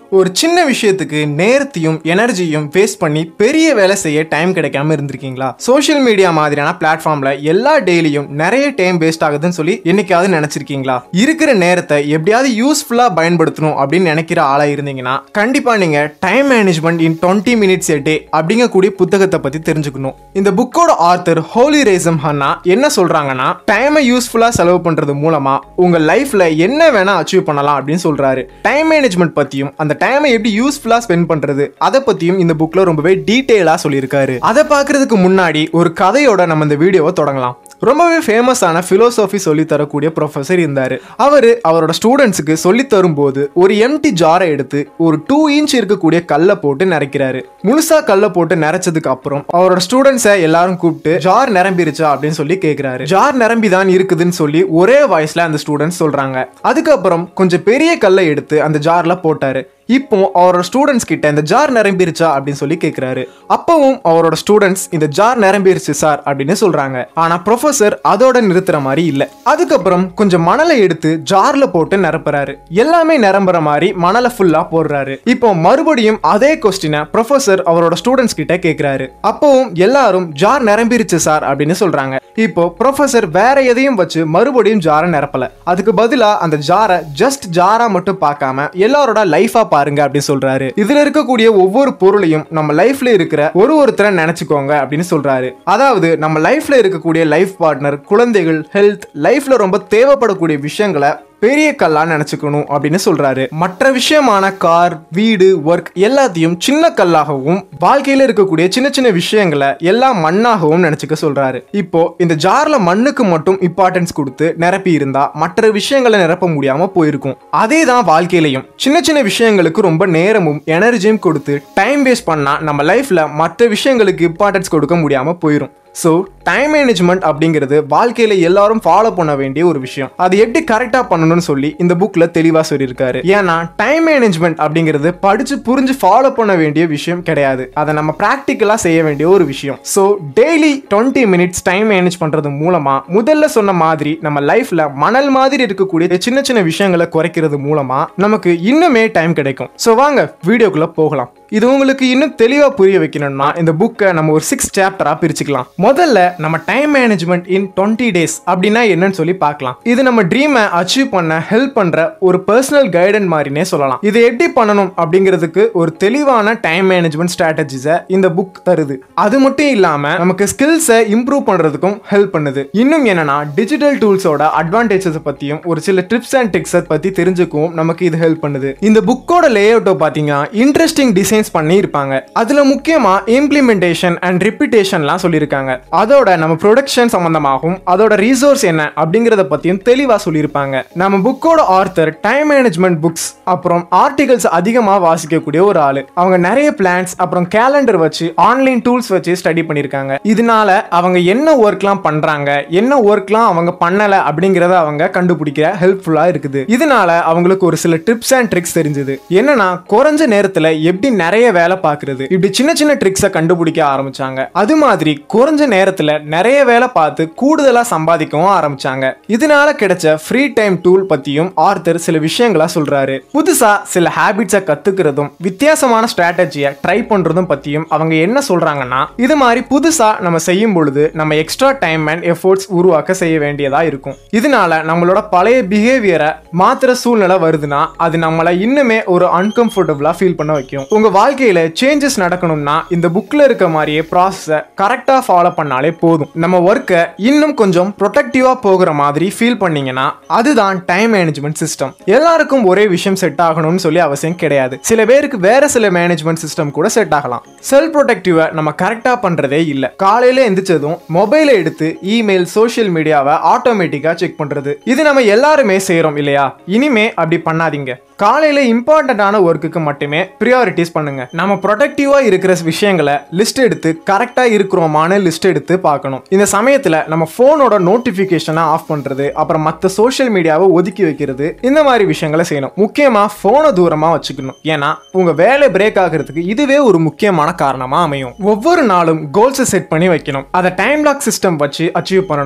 ஒரு சின்ன விஷயத்துக்கு நேரத்தையும் எனர்ஜியும் வேஸ்ட் பண்ணி பெரிய வேலை செய்ய டைம் கிடைக்காம இருந்திருக்கீங்களா சோஷியல் மீடியா மாதிரியான பிளாட்ஃபார்ம்ல எல்லா டெய்லியும் நிறைய டைம் வேஸ்ட் ஆகுதுன்னு சொல்லி என்னைக்காவது நினைச்சிருக்கீங்களா இருக்கிற நேரத்தை எப்படியாவது யூஸ்ஃபுல்லா பயன்படுத்தணும் அப்படின்னு நினைக்கிற ஆளா இருந்தீங்கன்னா கண்டிப்பா நீங்க time management in twenty minutes a day அப்படிங்கக்கூடிய புத்தகத்தை பத்தி தெரிஞ்சுக்கணும் இந்த புக்கோட ஆத்தர் ஹோலி ரேசம் ஹன்னா என்ன சொல்றாங்கன்னா டைமை யூஸ்ஃபுல்லா செலவு பண்றது மூலமா உங்க லைஃப்ல என்ன வேணா அச்சீவ் பண்ணலாம் அப்படின்னு சொல்றாரு டைம் மேனேஜ்மெண்ட் பத்தியும் அந்த டைமை எப்படி யூஸ்ஃபுல்லா ஸ்பெண்ட் பண்றது அதை பத்தியும் இந்த புக்ல ரொம்பவே டீட்டெயிலா சொல்லியிருக்காரு அதை பார்க்கறதுக்கு முன்னாடி ஒரு கதையோட நம்ம இந்த வீடியோவை தொடங்கலாம் ரொம்பவே ஃபேமஸான ஃபிலோசோஃபி சொல்லி தரக்கூடிய ப்ரொஃபஸர் இருந்தார் அவர் அவரோட ஸ்டூடெண்ட்ஸுக்கு சொல்லி தரும்போது ஒரு எம்டி ஜாரை எடுத்து ஒரு டூ இன்ச் இருக்கக்கூடிய கல்லை போட்டு நிறைக்கிறாரு முழுசா கல்லை போட்டு நிறைச்சதுக்கு அப்புறம் அவரோட ஸ்டூடெண்ட்ஸை எல்லாரும் கூப்பிட்டு ஜார் நிரம்பிருச்சா அப்படின்னு சொல்லி கேட்கிறாரு ஜார் நிரம்பி தான் இருக்குதுன்னு சொல்லி ஒரே வாய்ஸ்ல அந்த ஸ்டூடெண்ட்ஸ் சொல்றாங்க அதுக்கப்புறம் கொஞ்சம் பெரிய கல்லை எடுத்து அந்த ஜார்ல போட்டாரு இப்போ அவரோட ஸ்டூடெண்ட்ஸ் கிட்ட இந்த ஜார் நிரம்பிருச்சா அப்படின்னு சொல்லி கேட்கிறாரு அப்பவும் அவரோட ஸ்டூடெண்ட்ஸ் இந்த ஜார் நிரம்பிருச்சு சார் அப்படின்னு சொல்றாங்க ஆனா ப்ரொஃபசர் அதோட நிறுத்துற மாதிரி இல்ல அதுக்கப்புறம் கொஞ்சம் மணலை எடுத்து ஜார்ல போட்டு நிரப்புறாரு எல்லாமே நிரம்புற மாதிரி மணலை ஃபுல்லா போடுறாரு இப்போ மறுபடியும் அதே கொஸ்டினை ப்ரொஃபசர் அவரோட ஸ்டூடெண்ட்ஸ் கிட்ட கேட்கிறாரு அப்பவும் எல்லாரும் ஜார் நிரம்பிருச்சு சார் அப்படின்னு சொல்றாங்க இப்போ ப்ரொஃபசர் வேற எதையும் வச்சு மறுபடியும் ஜாரை நிரப்பல அதுக்கு பதிலா அந்த ஜாரை ஜஸ்ட் ஜாரா மட்டும் பார்க்காம எல்லாரோட லைஃபா பாருங்க அப்படின்னு சொல்றாரு இதுல இருக்கக்கூடிய ஒவ்வொரு பொருளையும் நம்ம லைஃப்ல இருக்கிற ஒரு ஒருத்தரை நினைச்சுக்கோங்க அப்படின்னு சொல்றாரு அதாவது நம்ம லைஃப்ல இருக்கக்கூடிய லைஃப் பார்ட்னர் குழந்தைகள் ஹெல்த் லைஃப்ல ரொம்ப தேவைப்படக்கூடிய விஷயங்களை பெரிய கல்லா நினைச்சுக்கணும் அப்படின்னு சொல்றாரு மற்ற விஷயமான கார் வீடு ஒர்க் எல்லாத்தையும் சின்ன கல்லாகவும் வாழ்க்கையில இருக்கக்கூடிய சின்ன சின்ன விஷயங்களை எல்லாம் மண்ணாகவும் நினைச்சுக்க சொல்றாரு இப்போ இந்த ஜார்ல மண்ணுக்கு மட்டும் இம்பார்ட்டன்ஸ் கொடுத்து நிரப்பி இருந்தா மற்ற விஷயங்களை நிரப்ப முடியாம போயிருக்கும் அதே தான் வாழ்க்கையிலையும் சின்ன சின்ன விஷயங்களுக்கு ரொம்ப நேரமும் எனர்ஜியும் கொடுத்து டைம் வேஸ்ட் பண்ணா நம்ம லைஃப்ல மற்ற விஷயங்களுக்கு இம்பார்ட்டன்ஸ் கொடுக்க முடியாம போயிடும் ஸோ டைம் மேனேஜ்மெண்ட் அப்படிங்கிறது வாழ்க்கையில எல்லாரும் ஃபாலோ பண்ண வேண்டிய ஒரு விஷயம் அது எப்படி கரெக்டாக பண்ணணும்னு சொல்லி இந்த புக்ல தெளிவாக சொல்லியிருக்காரு ஏன்னா டைம் மேனேஜ்மெண்ட் அப்படிங்கிறது படிச்சு புரிஞ்சு ஃபாலோ பண்ண வேண்டிய விஷயம் கிடையாது அதை நம்ம ப்ராக்டிக்கலாக செய்ய வேண்டிய ஒரு விஷயம் so daily twenty minutes time manage பண்றது மூலமா முதல்ல சொன்ன மாதிரி நம்ம லைஃப்ல மணல் மாதிரி இருக்கக்கூடிய சின்ன சின்ன விஷயங்களை குறைக்கிறது மூலமா நமக்கு இன்னுமே டைம் கிடைக்கும் ஸோ வாங்க வீடியோக்குள்ள போகலாம் இது உங்களுக்கு இன்னும் தெளிவாக புரிய வைக்கணும்னா இந்த புக்கை நம்ம ஒரு சிக்ஸ் சாப்டரா பிரிச்சுக்கலாம் முதல்ல நம்ம time management in twenty days அப்படின்னா என்னன்னு சொல்லி பார்க்கலாம் இது நம்ம ட்ரீமை அச்சீவ் பண்ண ஹெல்ப் பண்ற ஒரு பர்சனல் கைடன் மாதிரினே சொல்லலாம் இது எப்படி பண்ணணும் அப்படிங்கிறதுக்கு ஒரு தெளிவான டைம் மேனேஜ்மெண்ட் ஸ்ட்ராட்டஜிஸை இந்த புக் தருது அது மட்டும் இல்லாம நமக்கு ஸ்கில்ஸை இம்ப்ரூவ் பண்றதுக்கும் ஹெல்ப் பண்ணுது இன்னும் என்னன்னா டிஜிட்டல் டூல்ஸோட அட்வான்டேஜஸ் பத்தியும் ஒரு சில டிப்ஸ் அண்ட் டிக்ஸை பத்தி தெரிஞ்சுக்கவும் நமக்கு இது ஹெல்ப் பண்ணுது இந்த புக்கோட லே அவுட்டை பார்த்தீங்கன்னா இன்ட்ரெஸ்டிங் டிசைன்ஸ் பண்ணி இருப்பாங்க அதுல முக்கியமா இம்ப்ளிமெண்டேஷன் அண்ட் ரிப்பிட்டேஷன்லாம் சொல்லியிருக்காங்க அதோட நம்ம ப்ரொடக்ஷன் சம்பந்தமாகவும் அதோட ரிசோர்ஸ் என்ன அப்படிங்கறத பத்தியும் தெளிவா சொல்லியிருப்பாங்க நம்ம புக்கோட ஆர்த்தர் டைம் மேனேஜ்மெண்ட் புக்ஸ் அப்புறம் ஆர்டிகல்ஸ் அதிகமா வாசிக்கக்கூடிய ஒரு ஆளு அவங்க நிறைய பிளான்ஸ் அப்புறம் கேலண்டர் வச்சு ஆன்லைன் டூல்ஸ் வச்சு ஸ்டடி பண்ணியிருக்காங்க இதனால அவங்க என்ன ஒர்க்லாம் பண்றாங்க என்ன ஒர்க்லாம் அவங்க பண்ணல அப்படிங்கறத அவங்க கண்டுபிடிக்க ஹெல்ப்ஃபுல்லா இருக்குது இதனால அவங்களுக்கு ஒரு சில டிப்ஸ் அண்ட் ட்ரிக்ஸ் தெரிஞ்சது என்னன்னா குறைஞ்ச நேரத்துல எப்படி நிறைய வேலை பார்க்கறது இப்படி சின்ன சின்ன ட்ரிக்ஸை கண்டுபிடிக்க ஆரம்பிச்சாங்க அது மாதிரி குறைஞ்ச நேரத்துல நிறைய வேலை பார்த்து கூடுதலா சம்பாதிக்கவும் ஆரம்பிச்சாங்க இதனால கிடைச்ச ஃப்ரீ டைம் டூல் பத்தியும் ஆர்த்தர் சில விஷயங்களா சொல்றாரு புதுசா சில ஹேபிட்ஸை கத்துக்கிறதும் வித்தியாசமான ஸ்ட்ராட்டஜியை ட்ரை பண்றதும் பத்தியும் அவங்க என்ன சொல்றாங்கன்னா இது மாதிரி புதுசா நம்ம செய்யும் பொழுது நம்ம எக்ஸ்ட்ரா டைம் அண்ட் எஃபோர்ட்ஸ் உருவாக்க செய்ய வேண்டியதா இருக்கும் இதனால நம்மளோட பழைய பிஹேவியரை மாத்திர சூழ்நிலை வருதுன்னா அது நம்மளை இன்னுமே ஒரு அன்கம்ஃபர்டபுளா ஃபீல் பண்ண வைக்கும் உங்க வாழ்க்கையில சேஞ்சஸ் நடக்கணும்னா இந்த புக்ல இருக்க மாதிரியே ப்ராசஸை கரெக்டா ஃபாலோ பண்ணாலே போதும் நம்ம ஒர்க்கை இன்னும் கொஞ்சம் ப்ரொடக்டிவா போகிற மாதிரி ஃபீல் பண்ணீங்கன்னா அதுதான் டைம் மேனேஜ்மெண்ட் சிஸ்டம் எல்லாருக்கும் ஒரே விஷயம் செட் ஆகணும்னு சொல்லி அவசியம் கிடையாது சில பேருக்கு வேற சில மேனேஜ்மெண்ட் சிஸ்டம் கூட செட் ஆகலாம் செல்ஃப் ப்ரொடக்டிவை நம்ம கரெக்டா பண்றதே இல்ல காலையில எந்திரிச்சதும் மொபைலை எடுத்து இமெயில் சோஷியல் மீடியாவை ஆட்டோமேட்டிக்கா செக் பண்றது இது நம்ம எல்லாருமே செய்றோம் இல்லையா இனிமே அப்படி பண்ணாதீங்க காலையில இம்பார்ட்டன்டான ஒர்க்குக்கு மட்டுமே ப்ரியாரிட்டிஸ் பண்ணுங்க நம்ம ப்ரொடக்டிவா இருக்கிற விஷயங்களை லிஸ்ட் எடுத்து கரெக்டா இருக்கிறோமான லிஸ்ட் எடுத்து பார்க்கணும் இந்த சமயத்துல நம்ம போனோட நோட்டிபிகேஷனை ஆஃப் பண்றது அப்புறம் மற்ற சோஷியல் மீடியாவை ஒதுக்கி வைக்கிறது இந்த மாதிரி விஷயங்களை செய்யணும் முக்கியமா போனை தூரமா வச்சுக்கணும் ஏன்னா உங்க வேலை பிரேக் ஆகிறதுக்கு இதுவே ஒரு முக்கியமான காரணமா அமையும் ஒவ்வொரு நாளும் கோல்ஸை செட் பண்ணி வைக்கணும் அதை டைம் லாக் சிஸ்டம் வச்சு அச்சீவ் பண்ணணும்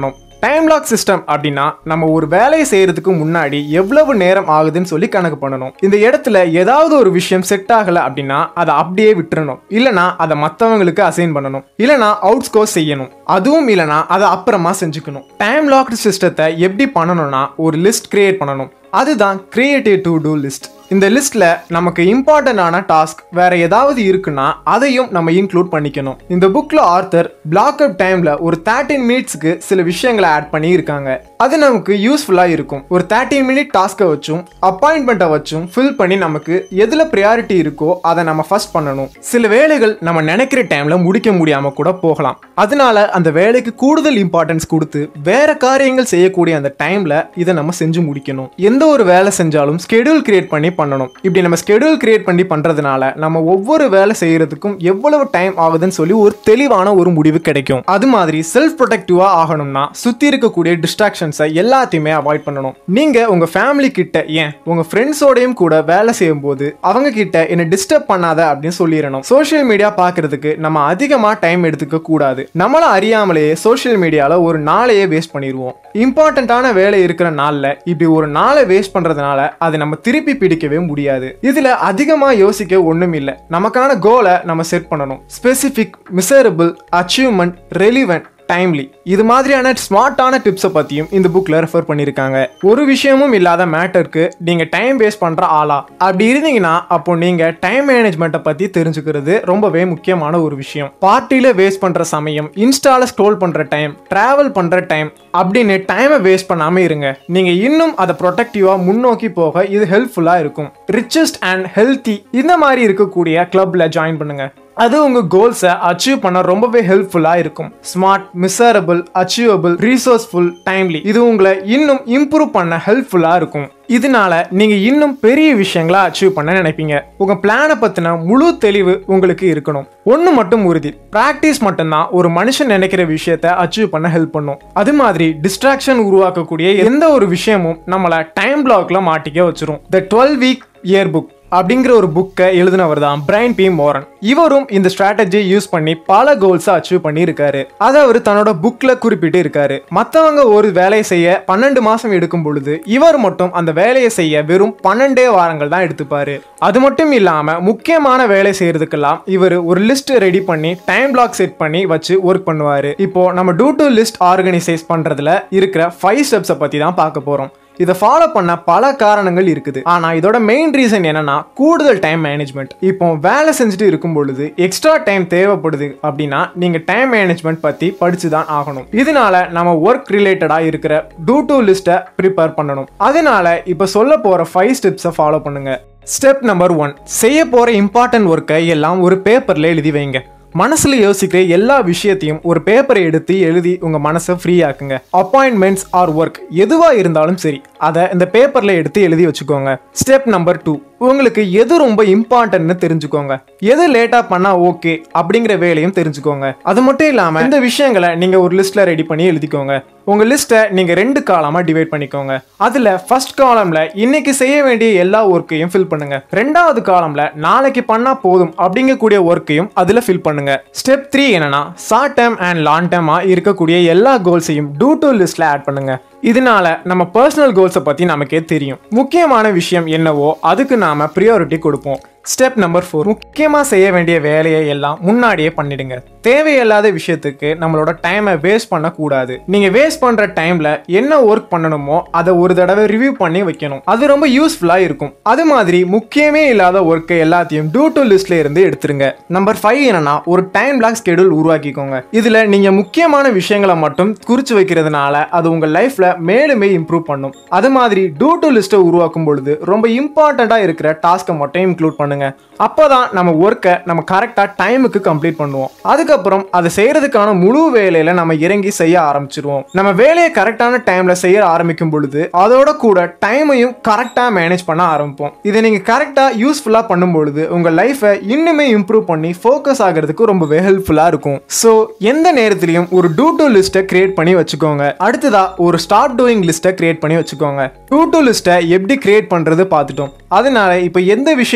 டைம் லாக் சிஸ்டம் அப்படின்னா நம்ம ஒரு வேலையை செய்யறதுக்கு முன்னாடி எவ்வளவு நேரம் ஆகுதுன்னு சொல்லி கணக்கு பண்ணணும் இந்த இடத்துல ஏதாவது ஒரு விஷயம் செட் ஆகல அப்படின்னா அதை அப்படியே விட்டுறணும் இல்லனா அதை மற்றவங்களுக்கு அசைன் பண்ணணும் இல்லனா அவுட் ஸ்கோர் செய்யணும் அதுவும் இல்லனா அதை அப்புறமா செஞ்சுக்கணும் டைம் லாக்டு சிஸ்டத்தை எப்படி பண்ணணும்னா ஒரு லிஸ்ட் கிரியேட் பண்ணணும் அதுதான் கிரியேட்டிவ் டு டூ லிஸ்ட் இந்த லிஸ்ட்ல நமக்கு இம்பார்ட்டன்டான டாஸ்க் வேற ஏதாவது இருக்குன்னா அதையும் நம்ம இன்க்ளூட் பண்ணிக்கணும் இந்த புக்ல ஆர்த்தர் பிளாக் அப் டைம்ல ஒரு தேர்ட்டின் மினிட்ஸ்க்கு சில விஷயங்களை ஆட் பண்ணி இருக்காங்க அது நமக்கு யூஸ்ஃபுல்லா இருக்கும் ஒரு தேர்ட்டின் மினிட் டாஸ்க்கை வச்சும் அப்பாயின்மெண்ட்டை வச்சும் ஃபில் பண்ணி நமக்கு எதுல ப்ரியாரிட்டி இருக்கோ அதை நம்ம ஃபர்ஸ்ட் பண்ணணும் சில வேலைகள் நம்ம நினைக்கிற டைம்ல முடிக்க முடியாம கூட போகலாம் அதனால அந்த வேலைக்கு கூடுதல் இம்பார்ட்டன்ஸ் கொடுத்து வேற காரியங்கள் செய்யக்கூடிய அந்த டைம்ல இதை நம்ம செஞ்சு முடிக்கணும் எந்த ஒரு வேலை செஞ்சாலும் ஸ்கெடியூல் கிரியேட் பண்ணி பண்ணணும் இப்படி நம்ம ஸ்கெடியூல் கிரியேட் பண்ணி பண்றதுனால நம்ம ஒவ்வொரு வேலை செய்யறதுக்கும் எவ்வளவு டைம் ஆகுதுன்னு சொல்லி ஒரு தெளிவான ஒரு முடிவு கிடைக்கும் அது மாதிரி செல்ஃப் ப்ரொடெக்டிவா ஆகணும்னா சுத்தி இருக்கக்கூடிய டிஸ்ட்ராக்ஷன்ஸை எல்லாத்தையுமே அவாய்ட் பண்ணணும் நீங்க உங்க ஃபேமிலி கிட்ட ஏன் உங்க ஃப்ரெண்ட்ஸோடையும் கூட வேலை செய்யும் போது அவங்க கிட்ட என்ன டிஸ்டர்ப் பண்ணாத அப்படின்னு சொல்லிடணும் சோஷியல் மீடியா பார்க்கறதுக்கு நம்ம அதிகமா டைம் எடுத்துக்க கூடாது நம்மள அறியாமலேயே சோஷியல் மீடியால ஒரு நாளையே வேஸ்ட் பண்ணிடுவோம் இம்பார்ட்டண்ட்டான வேலை இருக்கிற நாள்ல இப்படி ஒரு நாளை வேஸ்ட் பண்றதுனால அதை நம்ம திருப்பி பிடிக்கவே முடியாது இதுல அதிகமா யோசிக்க ஒண்ணும் இல்ல நமக்கான கோலை நம்ம செட் பண்ணணும் specific measurable achievement relevant timely இது மாதிரியான ஸ்மார்ட்டான டிப்ஸை பற்றியும் இந்த புக்கில் ரெஃபர் பண்ணியிருக்காங்க ஒரு விஷயமும் இல்லாத மேட்டருக்கு நீங்கள் டைம் வேஸ்ட் பண்ணுற ஆளா அப்படி இருந்தீங்கன்னா அப்போ நீங்கள் டைம் மேனேஜ்மெண்ட்டை பற்றி தெரிஞ்சுக்கிறது ரொம்பவே முக்கியமான ஒரு விஷயம் பார்ட்டியில் வேஸ்ட் பண்ணுற சமயம் இன்ஸ்டால ஸ்க்ரோல் பண்ணுற டைம் ட்ராவல் பண்ணுற டைம் அப்படின்னு டைமை வேஸ்ட் பண்ணாமல் இருங்க நீங்கள் இன்னும் அதை ப்ரொடக்டிவாக முன்னோக்கி போக இது ஹெல்ப்ஃபுல்லாக இருக்கும் ரிச்சஸ்ட் அண்ட் ஹெல்த்தி இந்த மாதிரி இருக்கக்கூடிய கிளப்பில் ஜாயின் பண்ணுங்க அது உங்க கோல்ஸை அச்சீவ் பண்ண ரொம்பவே ஹெல்ப்ஃபுல்லா இருக்கும் smart measurable achievable resourceful timely இது உங்களை இன்னும் இம்ப்ரூவ் பண்ண ஹெல்ப்ஃபுல்லா இருக்கும் இதனால நீங்க இன்னும் பெரிய விஷயங்களா அச்சீவ் பண்ண நினைப்பீங்க உங்க பிளானை பத்தின முழு தெளிவு உங்களுக்கு இருக்கணும் ஒண்ணு மட்டும் உறுதி பிராக்டிஸ் மட்டும்தான் ஒரு மனுஷன் நினைக்கிற விஷயத்த அச்சீவ் பண்ண ஹெல்ப் பண்ணும் அது மாதிரி டிஸ்ட்ராக்ஷன் உருவாக்கக்கூடிய எந்த ஒரு விஷயமும் நம்மள டைம் பிளாக்ல மாட்டிக்க வச்சிரும் the twelve week year book அப்படிங்கிற ஒரு புக்கை எழுதினவர் தான் பிரைன் பி மோரன் இவரும் இந்த ஸ்ட்ராட்டஜியை யூஸ் பண்ணி பல கோல்ஸை அச்சீவ் பண்ணி இருக்காரு அதை அவர் தன்னோட புக்ல குறிப்பிட்டு இருக்காரு மற்றவங்க ஒரு வேலையை செய்ய பன்னெண்டு மாசம் எடுக்கும் பொழுது இவர் மட்டும் அந்த வேலையை செய்ய வெறும் பன்னெண்டே வாரங்கள் தான் எடுத்துப்பாரு அது மட்டும் இல்லாம முக்கியமான வேலை செய்யறதுக்கெல்லாம் இவர் ஒரு லிஸ்ட் ரெடி பண்ணி டைம் பிளாக் செட் பண்ணி வச்சு ஒர்க் பண்ணுவாரு இப்போ நம்ம டூ டு லிஸ்ட் ஆர்கனைசைஸ் பண்றதுல இருக்கிற ஃபைவ் ஸ்டெப்ஸை பத்தி தான் பார்க்க போறோம் இதை ஃபாலோ பண்ண பல காரணங்கள் இருக்குது ஆனா இதோட மெயின் ரீசன் என்னன்னா கூடுதல் டைம் மேனேஜ்மெண்ட் இப்போ வேலை செஞ்சுட்டு இருக்கும் பொழுது எக்ஸ்ட்ரா டைம் தேவைப்படுது அப்படின்னா நீங்க டைம் மேனேஜ்மெண்ட் பத்தி படிச்சு தான் ஆகணும் இதனால நம்ம ஒர்க் ரிலேட்டடா இருக்கிற டூ டு லிஸ்ட்டை ப்ரிப்பேர் பண்ணணும் அதனால இப்போ சொல்ல போற ஃபைவ் ஸ்டெப்ஸை ஃபாலோ பண்ணுங்க ஸ்டெப் நம்பர் ஒன் செய்ய போற இம்பார்ட்டன்ட் ஒர்க்கை எல்லாம் ஒரு பேப்பர்ல எழுதி வைங்க மனசுல யோசிக்கிற எல்லா விஷயத்தையும் ஒரு பேப்பரை எடுத்து எழுதி உங்க மனசை ஃப்ரீ ஆக்குங்க அப்பாயின்மெண்ட்ஸ் ஆர் ஒர்க் எதுவா இருந்தாலும் சரி அதை இந்த பேப்பர்ல எடுத்து எழுதி வச்சுக்கோங்க ஸ்டெப் நம்பர் டூ உங்களுக்கு எது ரொம்ப இம்பார்ட்டன்ட்னு தெரிஞ்சுக்கோங்க எது லேட்டா பண்ணா ஓகே அப்படிங்கிற வேலையும் தெரிஞ்சுக்கோங்க அது மட்டும் இல்லாம இந்த விஷயங்களை நீங்க ஒரு லிஸ்ட்ல ரெடி பண்ணி எழுதிக்கோங்க உங்க லிஸ்ட்டை நீங்க ரெண்டு காலமா டிவைட் பண்ணிக்கோங்க அதுல ஃபர்ஸ்ட் காலம்ல இன்னைக்கு செய்ய வேண்டிய எல்லா ஒர்க்கையும் ஃபில் பண்ணுங்க ரெண்டாவது காலம்ல நாளைக்கு பண்ணா போதும் அப்படிங்கக்கூடிய ஒர்க்கையும் அதுல ஃபில் பண்ணுங்க ஸ்டெப் த்ரீ என்னன்னா ஷார்ட் டேர்ம் அண்ட் லாங் டேர்மா இருக்கக்கூடிய எல்லா கோல்ஸையும் டூ டு லிஸ்ட்ல ஆட் பண்ணுங்க இதனால நம்ம பர்சனல் கோல்ஸை பத்தி நமக்கே தெரியும் முக்கியமான விஷயம் என்னவோ அதுக்கு நாம ப்ரியாரிட்டி கொடுப்போம் ஸ்டெப் நம்பர் ஃபோர் முக்கியமாக செய்ய வேண்டிய வேலையை எல்லாம் முன்னாடியே பண்ணிடுங்க தேவையில்லாத விஷயத்துக்கு நம்மளோட டைமை வேஸ்ட் பண்ணக்கூடாது நீங்கள் வேஸ்ட் பண்ணுற டைமில் என்ன ஒர்க் பண்ணணுமோ அதை ஒரு தடவை ரிவ்யூ பண்ணி வைக்கணும் அது ரொம்ப யூஸ்ஃபுல்லாக இருக்கும் அது மாதிரி முக்கியமே இல்லாத ஒர்க்கை எல்லாத்தையும் டூ டு லிஸ்ட்ல இருந்து எடுத்துருங்க நம்பர் ஃபைவ் என்னன்னா ஒரு டைம் பிளாக் ஸ்கெடியூல் உருவாக்கிக்கோங்க இதில் நீங்கள் முக்கியமான விஷயங்களை மட்டும் குறிச்சு வைக்கிறதுனால அது உங்கள் லைஃப்பில் மேலுமே இம்ப்ரூவ் பண்ணும் அது மாதிரி டூ டு லிஸ்ட்டை உருவாக்கும் பொழுது ரொம்ப இம்பார்ட்டண்ட்டாக இருக்கிற டாஸ்க்கை மட்டும் இன்க்ளூட் பண்ணுங்க அப்போதான் நம்ம ஒர்க்கை நம்ம கரெக்டாக டைமுக்கு கம்ப்ளீட் பண்ணுவோம் அதுக்கப்புறம் அதை செய்யறதுக்கான முழு வேலையில நம்ம இறங்கி செய்ய ஆரம்பிச்சிருவோம் நம்ம வேலையை கரெக்டான டைம்ல செய்ய ஆரம்பிக்கும் பொழுது அதோட கூட டைமையும் கரெக்டாக மேனேஜ் பண்ண ஆரம்பிப்போம் இதை நீங்க கரெக்டாக யூஸ்ஃபுல்லாக பண்ணும் பொழுது உங்க லைஃபை இன்னுமே இம்ப்ரூவ் பண்ணி ஃபோக்கஸ் ஆகிறதுக்கு ரொம்பவே ஹெல்ப்ஃபுல்லாக இருக்கும் ஸோ எந்த நேரத்திலையும் ஒரு டூ டு லிஸ்ட்டை கிரியேட் பண்ணி வச்சுக்கோங்க அடுத்ததா ஒரு ஸ்டார்ட் டூயிங் லிஸ்ட்டை கிரியேட் பண்ணி வச்சுக்கோங்க டூ டு லிஸ்ட்டை எப்படி கிரியேட் பண்றது பார்த்துட்டோம் அதனால இப்போ எந்த விஷயம்லாம் பண்ண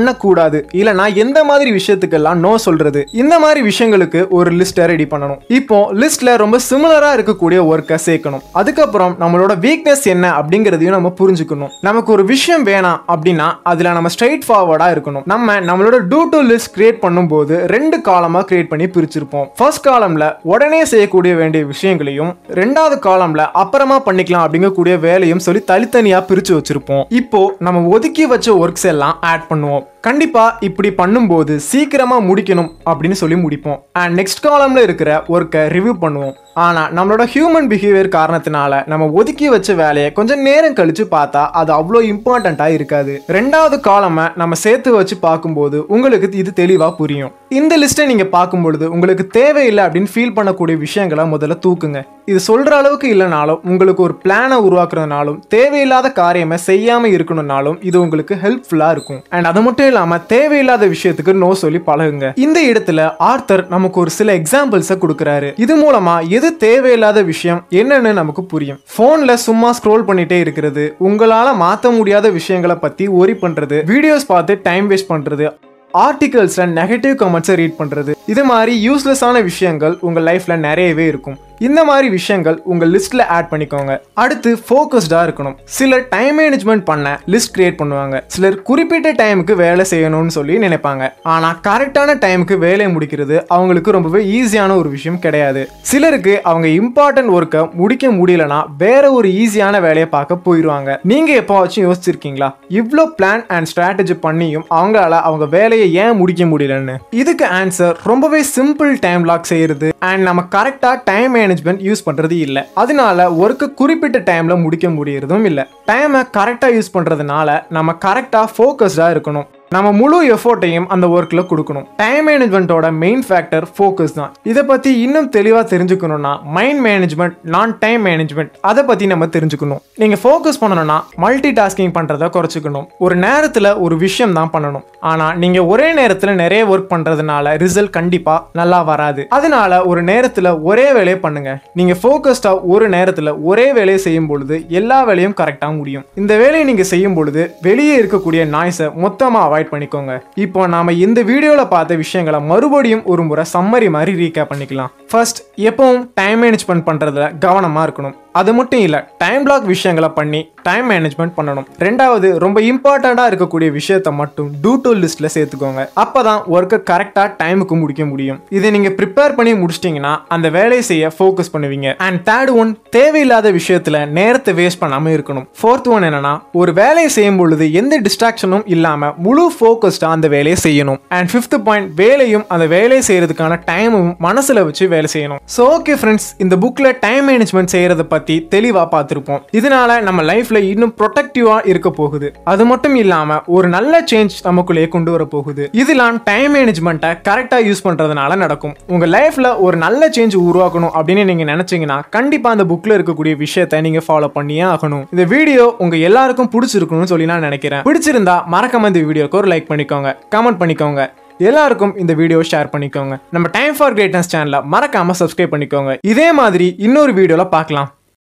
பண்ணக்கூடாது இல்லனா எந்த மாதிரி விஷயத்துக்கெல்லாம் நோ சொல்றது இந்த மாதிரி விஷயங்களுக்கு ஒரு லிஸ்ட்டை ரெடி பண்ணணும் இப்போ லிஸ்ட்ல ரொம்ப சிமிலரா இருக்கக்கூடிய ஒர்க்கை சேர்க்கணும் அதுக்கப்புறம் நம்மளோட வீக்னஸ் என்ன அப்படிங்கிறதையும் நம்ம புரிஞ்சுக்கணும் நமக்கு ஒரு விஷயம் வேணாம் அப்படின்னா அதுல நம்ம ஸ்ட்ரைட் ஃபார்வர்டா இருக்கணும் நம்ம நம்மளோட டூ டு லிஸ்ட் கிரியேட் பண்ணும்போது ரெண்டு காலமா கிரியேட் பண்ணி பிரிச்சிருப்போம் ஃபர்ஸ்ட் காலம்ல உடனே செய்யக்கூடிய வேண்டிய விஷயங்களையும் ரெண்டாவது காலம்ல அப்புறமா பண்ணிக்கலாம் அப்படிங்கக்கூடிய வேலையும் சொல்லி தனித்தனியா பிரிச்சு வச்சிருப்போம் இப்போ நம்ம ஒதுக்கி வச்ச ஒர்க்ஸ் எல்லாம் ஆட் பண்ணுவோம் கண்டிப்பா இப்படி பண்ணும்போது சீக்கிரமா முடிக்கணும் அப்படின்னு சொல்லி முடிப்போம் அண்ட் நெக்ஸ்ட் காலம்ல இருக்கிற ஒர்க்கை ரிவ்யூ பண்ணுவோம் ஆனா நம்மளோட ஹியூமன் பிஹேவியர் காரணத்தினால நம்ம ஒதுக்கி வச்ச வேலையை கொஞ்சம் நேரம் கழிச்சு பார்த்தா அது அவ்வளோ இம்பார்ட்டண்டா இருக்காது ரெண்டாவது காலமை நம்ம சேர்த்து வச்சு பார்க்கும்போது உங்களுக்கு இது தெளிவா புரியும் இந்த லிஸ்ட்டை நீங்க பார்க்கும் பொழுது உங்களுக்கு தேவையில்லை அப்படின்னு ஃபீல் பண்ணக்கூடிய விஷயங்களை முதல்ல தூக்குங்க இது சொல்ற அளவுக்கு இல்லைனாலும் உங்களுக்கு ஒரு பிளானை உருவாக்குறதுனாலும் தேவையில்லாத காரியமே செய்யாம இருக்கணும்னாலும் இது உங்களுக்கு ஹெல்ப்ஃபுல்லா இருக்கும் அண்ட் அது மட்டும் இல்லாம தேவையில்லாத விஷயத்துக்கு நோ சொல்லி பழகுங்க இந்த இடத்துல ஆர்த்தர் நமக்கு ஒரு சில எக்ஸாம்பிள்ஸை கொடுக்குறாரு இது மூலமா எது தேவையில்லாத விஷயம் என்னன்னு நமக்கு புரியும் போன்ல சும்மா ஸ்க்ரோல் பண்ணிட்டே இருக்கிறது உங்களால மாத்த முடியாத விஷயங்களை பத்தி ஒரி பண்றது வீடியோஸ் பார்த்து டைம் வேஸ்ட் பண்றது ஆர்டிகல்ஸ்ல நெகட்டிவ் கமெண்ட்ஸை ரீட் பண்றது இது மாதிரி யூஸ்லெஸ்ஸான விஷயங்கள் உங்க லைஃப்ல நிறையவே இருக்கும் இந்த மாதிரி விஷயங்கள் உங்க லிஸ்ட்ல ஆட் பண்ணிக்கோங்க அடுத்து ஃபோக்கஸ்டா இருக்கணும் சிலர் டைம் மேனேஜ்மெண்ட் பண்ண லிஸ்ட் கிரியேட் பண்ணுவாங்க சிலர் குறிப்பிட்ட டைமுக்கு வேலை செய்யணும்னு சொல்லி நினைப்பாங்க ஆனா கரெக்டான டைமுக்கு வேலையை முடிக்கிறது அவங்களுக்கு ரொம்பவே ஈஸியான ஒரு விஷயம் கிடையாது சிலருக்கு அவங்க இம்பார்ட்டன்ட் ஒர்க்கை முடிக்க முடியலனா வேற ஒரு ஈஸியான வேலையை பார்க்க போயிடுவாங்க நீங்க எப்போவாச்சும் யோசிச்சிருக்கீங்களா இவ்வளோ பிளான் அண்ட் ஸ்ட்ராட்டஜி பண்ணியும் அவங்களால அவங்க வேலையை ஏன் முடிக்க முடியலன்னு இதுக்கு ஆன்சர் ரொம்பவே சிம்பிள் டைம் லாக் செய்யறது அண்ட் நம்ம கரெக்டாக டைம் மேனேஜ்மெண்ட் யூஸ் பண்ணுறது இல்லை அதனால ஒர்க்கு குறிப்பிட்ட டைமில் முடிக்க முடியறதும் இல்லை டைமை கரெக்டாக யூஸ் பண்ணுறதுனால நம்ம கரெக்டாக ஃபோக்கஸ்டாக இருக்கணும் நம்ம முழு எஃபோர்ட்டையும் அந்த ஒர்க்கில் கொடுக்கணும் டைம் மேனேஜ்மெண்ட்டோட மெயின் ஃபேக்டர் ஃபோக்கஸ் தான் இதை பற்றி இன்னும் தெளிவாக தெரிஞ்சுக்கணும்னா மைண்ட் மேனேஜ்மெண்ட் நான் டைம் மேனேஜ்மெண்ட் அதை பற்றி நம்ம தெரிஞ்சுக்கணும் நீங்கள் ஃபோக்கஸ் பண்ணணும்னா மல்டி டாஸ்கிங் பண்ணுறதை குறைச்சிக்கணும் ஒரு நேரத்தில் ஒரு விஷயம் தான் பண்ணணும் ஆனால் நீங்கள் ஒரே நேரத்தில் நிறைய ஒர்க் பண்ணுறதுனால ரிசல்ட் கண்டிப்பாக நல்லா வராது அதனால ஒரு நேரத்தில் ஒரே வேலையை பண்ணுங்க நீங்கள் ஃபோக்கஸ்டாக ஒரு நேரத்தில் ஒரே வேலையை செய்யும் பொழுது எல்லா வேலையும் கரெக்டாக முடியும் இந்த வேலையை நீங்கள் செய்யும் பொழுது வெளியே இருக்கக்கூடிய நாய்ஸை மொத்தமாக அவாய்ட் பண்ணிக்கோங்க இப்போ நாம இந்த வீடியோவில் பார்த்த விஷயங்களை மறுபடியும் ஒரு முறை சம்மரி மாதிரி ரீகேப் பண்ணிக்கலாம் ஃபர்ஸ்ட் எப்பவும் டைம் மேனேஜ்மெண்ட் பண்ணுறதுல கவனமாக இருக்கணும் அது மட்டும் இல்லை டைம் பிளாக் விஷயங்களை பண்ணி டைம் மேனேஜ்மெண்ட் பண்ணணும் ரெண்டாவது ரொம்ப இம்பார்ட்டண்ட்டாக இருக்கக்கூடிய விஷயத்த மட்டும் டூ டு லிஸ்ட்டில் சேர்த்துக்கோங்க அப்போ தான் ஒர்க்கை கரெக்டாக டைமுக்கு முடிக்க முடியும் இதை நீங்கள் ப்ரிப்பேர் பண்ணி முடிச்சிட்டிங்கன்னா அந்த வேலையை செய்ய ஃபோக்கஸ் பண்ணுவீங்க அண்ட் தேர்ட் ஒன் தேவையில்லாத விஷயத்தில் நேரத்தை வேஸ்ட் பண்ணாமல் இருக்கணும் ஃபோர்த் ஒன் என்னன்னா ஒரு வேலையை செய்யும் பொழுது எந்த டிஸ்ட்ராக்ஷனும் இல்லாமல் முழு ஃபோக்கஸ்டாக அந்த வேலையை செய்யணும் அண்ட் ஃபிஃப்த் பாயிண்ட் வேலையும் அந்த வேலையை செய்யறதுக்கான டைமும் மனசில் வச்சு வேலை செய்யணும் ஸோ ஓகே ஃப்ரெண்ட்ஸ் இந்த புக்கில் டைம் மேனேஜ்மெண்ட் செய்யறதை பற்றி தெளிவாக பார்த்துருப்போம் இதனால நம்ம லைஃப்ல இன்னும் ப்ரொடக்டிவாக இருக்க போகுது அது மட்டும் இல்லாமல் ஒரு நல்ல சேஞ்ச் நமக்குள்ளேயே கொண்டு வர போகுது இதெல்லாம் டைம் மேனேஜ்மெண்ட்டை கரெக்டாக யூஸ் பண்ணுறதுனால நடக்கும் உங்கள் லைஃப்பில் ஒரு நல்ல சேஞ்ச் உருவாக்கணும் அப்படின்னு நீங்கள் நினச்சிங்கன்னா கண்டிப்பாக அந்த புக்கில் இருக்கக்கூடிய விஷயத்தை நீங்கள் ஃபாலோ பண்ணியே ஆகணும் இந்த வீடியோ உங்கள் எல்லாருக்கும் பிடிச்சிருக்கணும்னு சொல்லி நான் நினைக்கிறேன் பிடிச்சிருந்தா மறக்காம இந்த வீடியோக்கு ஒரு லைக் பண்ணிக்கோங்க கமெண்ட் பண்ணிக்கோங்க எல்லாருக்கும் இந்த வீடியோ ஷேர் பண்ணிக்கோங்க நம்ம டைம் ஃபார் கிரேட்னஸ் சேனலை மறக்காம சப்ஸ்கிரைப் பண்ணிக்கோங்க இதே மாதிரி இன்னொரு வீடியோல பார்க்கலாம்